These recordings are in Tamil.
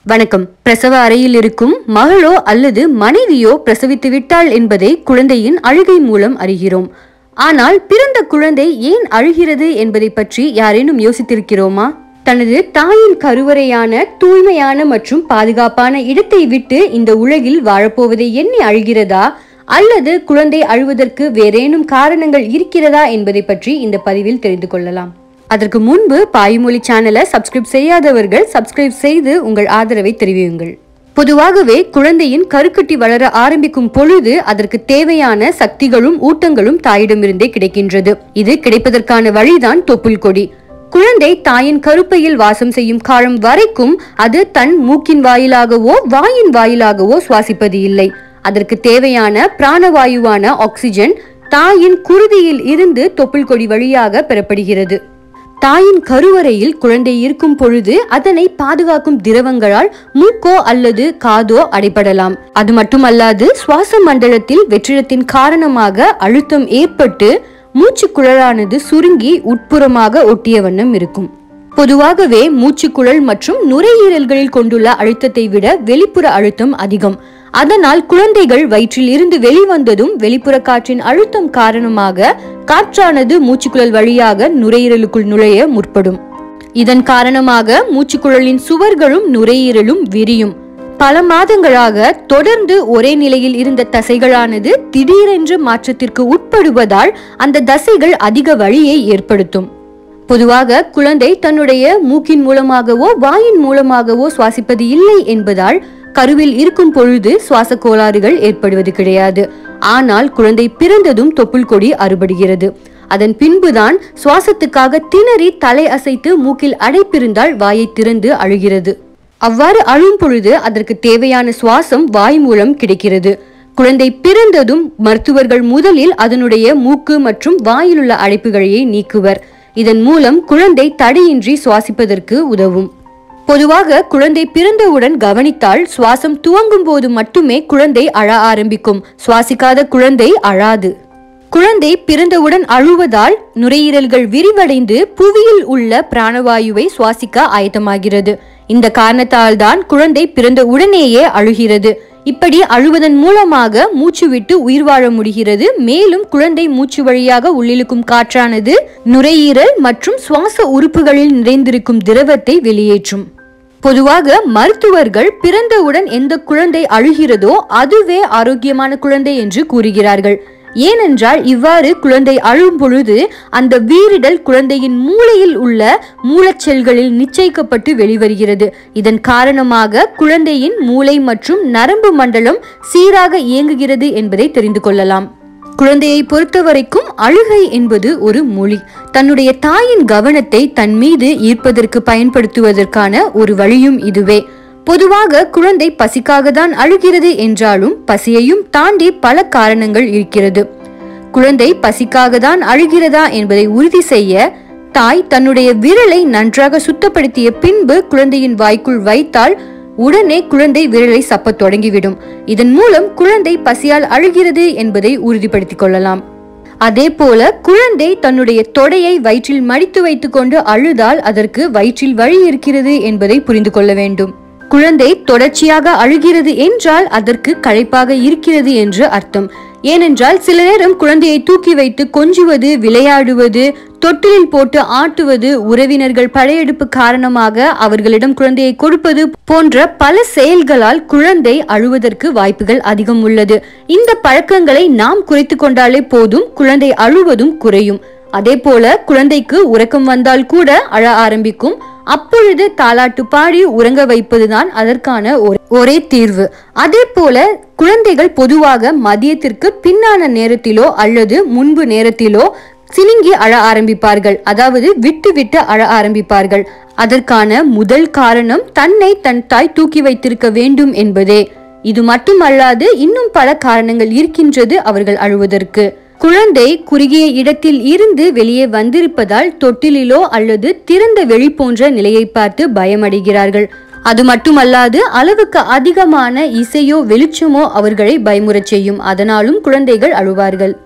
வணக்கம் பிரசவ அறையில் இருக்கும் மகளோ அல்லது மனைவியோ பிரசவித்து விட்டாள் என்பதை குழந்தையின் அழுகை மூலம் அறிகிறோம் ஆனால் பிறந்த குழந்தை ஏன் அழுகிறது என்பதை பற்றி யாரேனும் யோசித்திருக்கிறோமா தனது தாயின் கருவறையான தூய்மையான மற்றும் பாதுகாப்பான இடத்தை விட்டு இந்த உலகில் வாழப்போவதை எண்ணி அழுகிறதா அல்லது குழந்தை அழுவதற்கு வேறேனும் காரணங்கள் இருக்கிறதா என்பதை பற்றி இந்த பதிவில் தெரிந்து கொள்ளலாம் அதற்கு முன்பு பாய்மொழி சேனலை சப்ஸ்கிரைப் செய்யாதவர்கள் சப்ஸ்கிரைப் செய்து உங்கள் ஆதரவை தெரிவியுங்கள் பொதுவாகவே குழந்தையின் கருக்கட்டி வளர ஆரம்பிக்கும் பொழுது அதற்கு தேவையான சக்திகளும் ஊட்டங்களும் தாயிடமிருந்தே கிடைக்கின்றது இது கிடைப்பதற்கான வழிதான் தொப்புள் கொடி குழந்தை தாயின் கருப்பையில் வாசம் செய்யும் காலம் வரைக்கும் அது தன் மூக்கின் வாயிலாகவோ வாயின் வாயிலாகவோ சுவாசிப்பது இல்லை அதற்கு தேவையான பிராணவாயுவான ஆக்சிஜன் தாயின் குருதியில் இருந்து தொப்புள் கொடி வழியாக பெறப்படுகிறது தாயின் கருவறையில் குழந்தை இருக்கும் பொழுது அதனை பாதுகாக்கும் திரவங்களால் மூக்கோ அல்லது காதோ அடைபடலாம் அது மட்டுமல்லாது சுவாச மண்டலத்தில் வெற்றிடத்தின் காரணமாக அழுத்தம் ஏற்பட்டு மூச்சு குழலானது சுருங்கி உட்புறமாக ஒட்டிய வண்ணம் இருக்கும் பொதுவாகவே மூச்சுக்குழல் மற்றும் நுரையீரல்களில் கொண்டுள்ள அழுத்தத்தை விட வெளிப்புற அழுத்தம் அதிகம் அதனால் குழந்தைகள் வயிற்றில் இருந்து வெளிவந்ததும் வெளிப்புற காற்றின் அழுத்தம் காரணமாக காற்றானது மூச்சுக்குழல் வழியாக நுரையீரலுக்குள் நுழைய முற்படும் இதன் காரணமாக மூச்சுக்குழலின் சுவர்களும் நுரையீரலும் விரியும் பல மாதங்களாக தொடர்ந்து ஒரே நிலையில் இருந்த தசைகளானது திடீரென்று மாற்றத்திற்கு உட்படுவதால் அந்த தசைகள் அதிக வலியை ஏற்படுத்தும் பொதுவாக குழந்தை தன்னுடைய மூக்கின் மூலமாகவோ வாயின் மூலமாகவோ சுவாசிப்பது இல்லை என்பதால் கருவில் இருக்கும் பொழுது சுவாச கோளாறுகள் ஏற்படுவது கிடையாது ஆனால் குழந்தை பிறந்ததும் தொப்புள் கொடி அறுபடுகிறது அதன் பின்புதான் சுவாசத்துக்காக திணறி தலை அசைத்து மூக்கில் அடைப்பிருந்தால் வாயை திறந்து அழுகிறது அவ்வாறு அழும் பொழுது அதற்கு தேவையான சுவாசம் வாய் மூலம் கிடைக்கிறது குழந்தை பிறந்ததும் மருத்துவர்கள் முதலில் அதனுடைய மூக்கு மற்றும் வாயிலுள்ள அடைப்புகளையே நீக்குவர் இதன் மூலம் குழந்தை தடையின்றி சுவாசிப்பதற்கு உதவும் பொதுவாக குழந்தை பிறந்தவுடன் கவனித்தால் சுவாசம் துவங்கும் போது மட்டுமே குழந்தை அழ ஆரம்பிக்கும் சுவாசிக்காத குழந்தை அழாது குழந்தை பிறந்தவுடன் அழுவதால் நுரையீரல்கள் விரிவடைந்து புவியில் உள்ள பிராணவாயுவை சுவாசிக்க ஆயத்தமாகிறது இந்த காரணத்தால் தான் குழந்தை பிறந்த உடனேயே அழுகிறது இப்படி அழுவதன் மூலமாக மூச்சு விட்டு உயிர் வாழ முடிகிறது மேலும் குழந்தை மூச்சு வழியாக உள்ளிழுக்கும் காற்றானது நுரையீரல் மற்றும் சுவாச உறுப்புகளில் நிறைந்திருக்கும் திரவத்தை வெளியேற்றும் பொதுவாக மருத்துவர்கள் பிறந்தவுடன் எந்த குழந்தை அழுகிறதோ அதுவே ஆரோக்கியமான குழந்தை என்று கூறுகிறார்கள் ஏனென்றால் இவ்வாறு குழந்தை அழும் பொழுது அந்த வீரிடல் குழந்தையின் மூளையில் உள்ள மூலச்செல்களில் நிச்சயிக்கப்பட்டு வெளிவருகிறது இதன் காரணமாக குழந்தையின் மூளை மற்றும் நரம்பு மண்டலம் சீராக இயங்குகிறது என்பதை தெரிந்து கொள்ளலாம் குழந்தையை பொறுத்தவரைக்கும் அழுகை என்பது ஒரு மொழி தன்னுடைய தாயின் கவனத்தை தன் மீது ஈர்ப்பதற்கு பயன்படுத்துவதற்கான ஒரு வழியும் இதுவே பொதுவாக குழந்தை பசிக்காக தான் அழுகிறது என்றாலும் பசியையும் தாண்டி பல காரணங்கள் இருக்கிறது குழந்தை பசிக்காக தான் அழுகிறதா என்பதை உறுதி செய்ய தாய் தன்னுடைய விரலை நன்றாக சுத்தப்படுத்திய பின்பு குழந்தையின் வாய்க்குள் வைத்தால் உடனே குழந்தை விரலை சப்பத் தொடங்கிவிடும் இதன் மூலம் குழந்தை பசியால் அழுகிறது என்பதை உறுதிப்படுத்திக் கொள்ளலாம் அதே போல குழந்தை தன்னுடைய தொடையை வயிற்றில் மடித்து வைத்துக்கொண்டு அழுதால் அதற்கு வயிற்றில் வழி இருக்கிறது என்பதை புரிந்து கொள்ள வேண்டும் குழந்தை தொடர்ச்சியாக அழுகிறது என்றால் அதற்கு களைப்பாக இருக்கிறது என்று அர்த்தம் ஏனென்றால் சில நேரம் குழந்தையை தூக்கி வைத்து கொஞ்சுவது விளையாடுவது தொட்டிலில் போட்டு ஆட்டுவது உறவினர்கள் படையெடுப்பு காரணமாக அவர்களிடம் குழந்தையை கொடுப்பது போன்ற பல செயல்களால் குழந்தை அழுவதற்கு வாய்ப்புகள் அதிகம் உள்ளது இந்த பழக்கங்களை நாம் குறைத்து கொண்டாலே போதும் குழந்தை அழுவதும் குறையும் அதே போல குழந்தைக்கு உறக்கம் வந்தால் கூட அழ ஆரம்பிக்கும் அப்பொழுது தாலாட்டு பாடி உறங்க வைப்பதுதான் அதற்கான ஒரே தீர்வு அதே போல குழந்தைகள் பொதுவாக மதியத்திற்கு பின்னான நேரத்திலோ அல்லது முன்பு நேரத்திலோ சினுங்கி அழ ஆரம்பிப்பார்கள் அதாவது விட்டு விட்டு அழ ஆரம்பிப்பார்கள் அதற்கான முதல் காரணம் தன்னை தன் தாய் தூக்கி வைத்திருக்க வேண்டும் என்பதே இது மட்டுமல்லாது இன்னும் பல காரணங்கள் இருக்கின்றது அவர்கள் அழுவதற்கு குழந்தை குறுகிய இடத்தில் இருந்து வெளியே வந்திருப்பதால் தொட்டிலிலோ அல்லது திறந்த வெளி போன்ற நிலையை பார்த்து பயமடைகிறார்கள் அது மட்டுமல்லாது அளவுக்கு அதிகமான இசையோ வெளிச்சமோ அவர்களை பயமுறச் செய்யும் அதனாலும் குழந்தைகள் அழுவார்கள்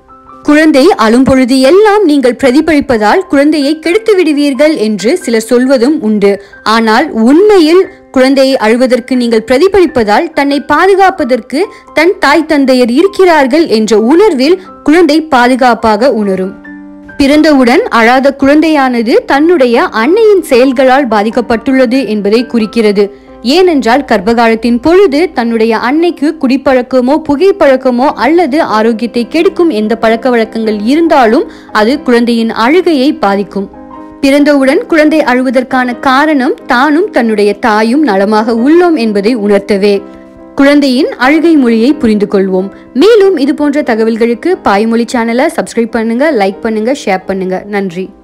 குழந்தை அழும்பொழுது எல்லாம் நீங்கள் பிரதிபலிப்பதால் குழந்தையை கெடுத்து விடுவீர்கள் என்று சிலர் சொல்வதும் உண்டு ஆனால் உண்மையில் குழந்தையை அழுவதற்கு நீங்கள் பிரதிபலிப்பதால் தன்னை பாதுகாப்பதற்கு தன் தாய் தந்தையர் இருக்கிறார்கள் என்ற உணர்வில் குழந்தை பாதுகாப்பாக உணரும் பிறந்தவுடன் அழாத குழந்தையானது தன்னுடைய அன்னையின் செயல்களால் பாதிக்கப்பட்டுள்ளது என்பதை குறிக்கிறது ஏனென்றால் கர்ப்பகாலத்தின் பொழுது தன்னுடைய அன்னைக்கு குடிப்பழக்கமோ புகைப்பழக்கமோ அல்லது ஆரோக்கியத்தை கெடுக்கும் எந்த பழக்க வழக்கங்கள் இருந்தாலும் அது குழந்தையின் அழுகையை பாதிக்கும் பிறந்தவுடன் குழந்தை அழுவதற்கான காரணம் தானும் தன்னுடைய தாயும் நலமாக உள்ளோம் என்பதை உணர்த்தவே குழந்தையின் அழுகை மொழியை புரிந்து கொள்வோம் மேலும் இது போன்ற தகவல்களுக்கு பாய்மொழி சேனலை சப்ஸ்கிரைப் பண்ணுங்க லைக் பண்ணுங்க ஷேர் பண்ணுங்க நன்றி